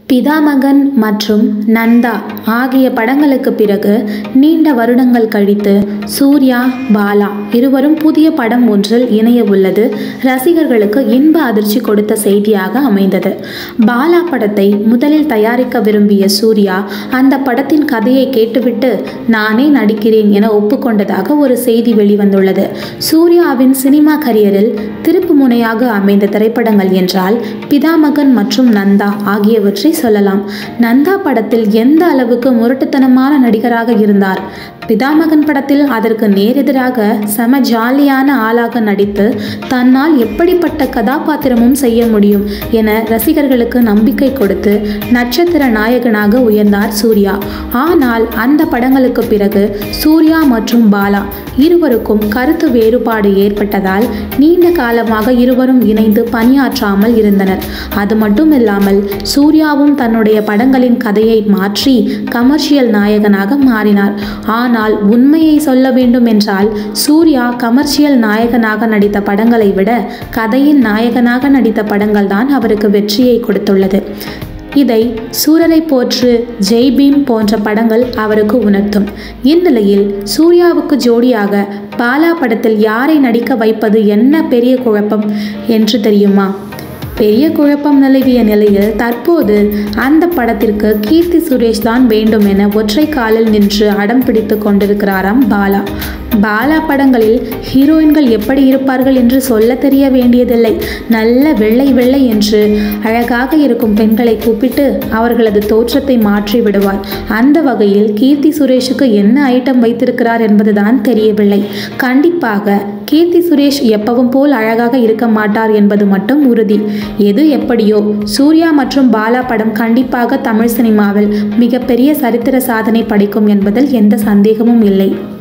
பிதாமகன் மற்றும் நந்தா ஆகிய படங்களுக்கு பிறகு நீண்ட வருடங்கள் கழித்து சூர்யா பாலா இருவரும் புதிய படம் ஒன்றில் இணைய உள்ளது ரசிகர்களுக்கு இன்ப அதிர்ச்சி கொடுத்த செய்தியாக அமைந்தது பாலா படத்தை முதலில் தயாரிக்க விரும்பிய சூர்யா அந்த படத்தின் கதையை கேட்டுவிட்டு நானே நடிக்கிறேன் என ஒப்புக்கொண்டதாக ஒரு செய்தி வெளிவந்துள்ளது சூர்யாவின் சினிமா கரியரில் திருப்பு முனையாக அமைந்த திரைப்படங்கள் என்றால் பிதாமகன் மற்றும் நந்தா ஆகியவற்றை சொல்லலாம் நந்தா படத்தில் எந்த அளவுக்கு முரட்டுத்தனமான நடிகராக இருந்தார் பிதாமகன் படத்தில் அதற்கு நேரெதிராக செம ஜாலியான ஆளாக நடித்து தன்னால் எப்படிப்பட்ட கதாபாத்திரமும் செய்ய முடியும் என ரசிகர்களுக்கு நம்பிக்கை கொடுத்து நட்சத்திர நாயகனாக உயர்ந்தார் சூர்யா ஆனால் அந்த படங்களுக்கு பிறகு சூர்யா மற்றும் பாலா இருவருக்கும் கருத்து வேறுபாடு ஏற்பட்டதால் நீண்ட காலமாக இருவரும் இணைந்து பணியாற்றாமல் இருந்தனர் அது மட்டும் இல்லாமல் சூர்யாவும் தன்னுடைய படங்களின் கதையை மாற்றி கமர்ஷியல் நாயகனாக மாறினார் ஆனால் உண்மையை சொல்ல வேண்டும் என்றால் சூர்யா கமர்ஷியல் நாயகனாக நடித்த படங்களை விட கதையின் நாயகனாக நடித்த படங்கள் தான் அவருக்கு வெற்றியை கொடுத்துள்ளது இதை சூரரை போற்று ஜெய்பீம் போன்ற படங்கள் அவருக்கு உணர்த்தும் இந்நிலையில் சூர்யாவுக்கு ஜோடியாக பாலா படத்தில் யாரை நடிக்க வைப்பது என்ன பெரிய குழப்பம் என்று தெரியுமா பெரிய குழப்பம் நிலவிய நிலையில் தற்போது அந்த படத்திற்கு கீர்த்தி சுரேஷ் தான் வேண்டும் என ஒற்றை காலில் நின்று அடம் பிடித்து கொண்டிருக்கிறாராம் பாலா பாலா படங்களில் ஹீரோயின்கள் எப்படி இருப்பார்கள் என்று சொல்ல தெரிய வேண்டியதில்லை நல்ல வெள்ளை வெள்ளை என்று அழகாக இருக்கும் பெண்களை கூப்பிட்டு அவர்களது தோற்றத்தை மாற்றி விடுவார் அந்த வகையில் கீர்த்தி சுரேஷுக்கு என்ன ஐட்டம் வைத்திருக்கிறார் என்பதுதான் தெரியவில்லை கண்டிப்பாக கீர்த்தி சுரேஷ் எப்பவும் போல் அழகாக இருக்க மாட்டார் என்பது மட்டும் உறுதி எது எப்படியோ சூர்யா மற்றும் பாலா படம் கண்டிப்பாக தமிழ் சினிமாவில் மிகப்பெரிய சரித்திர சாதனை படைக்கும் என்பதில் எந்த சந்தேகமும் இல்லை